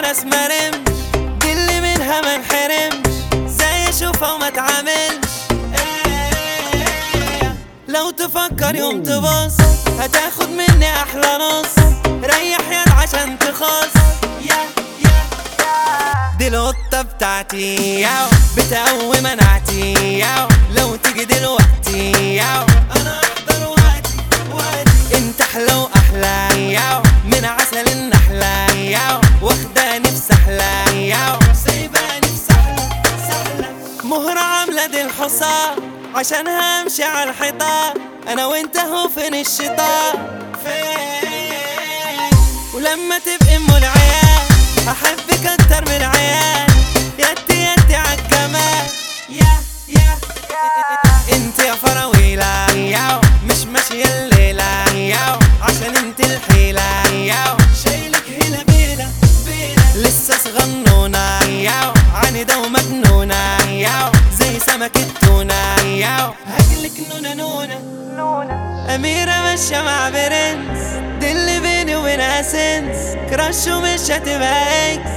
ناس مرمش دي اللي منها ما انحرمش زي اشوفها وما اتعاملش إيه. لو تفكر يوم تبص هتاخد مني احلى نص ريح يد عشان تخص يا يا دي القطة بتاعتي ياو بتقوي مناعتي ياو لو تيجي دلوقتي ياو انا احضر وقتي وقتي انت احلى واحلى ياو من عسل النحلة ياو واخداني في سحلة ياو سايباني في سحلة سحلة مهرة عاملة دي الحصان عشان همشي على الحيطان انا وانت هو فين الشيطان فين ولما تبقي ام العيال احبك اكتر من العيال يدي يدي عالجمال يا يا انت يا فراويلة ياو مش ماشية الليلة ياو عشان انت الحيلة ياو شايلك هلا بيلا بيلا لسه صغنونة ياو عنيدة ومجنونة ياو زي سمك التونة ياو هاكلك نونة نونة أميرة ماشية مع برنس دي اللي بيني وبينها سنس كراش ومش هتبقى اكس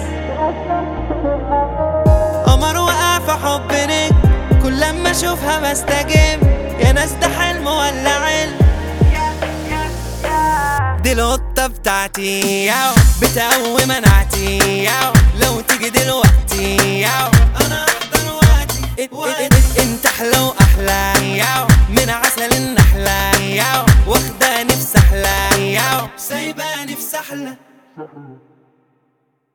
قمر وقع في حب نجم كل لما اشوفها بستجم يا ناس ده حلم ولا علم دي القطة بتاعتي ياو بتقوي مناعتي ياو لو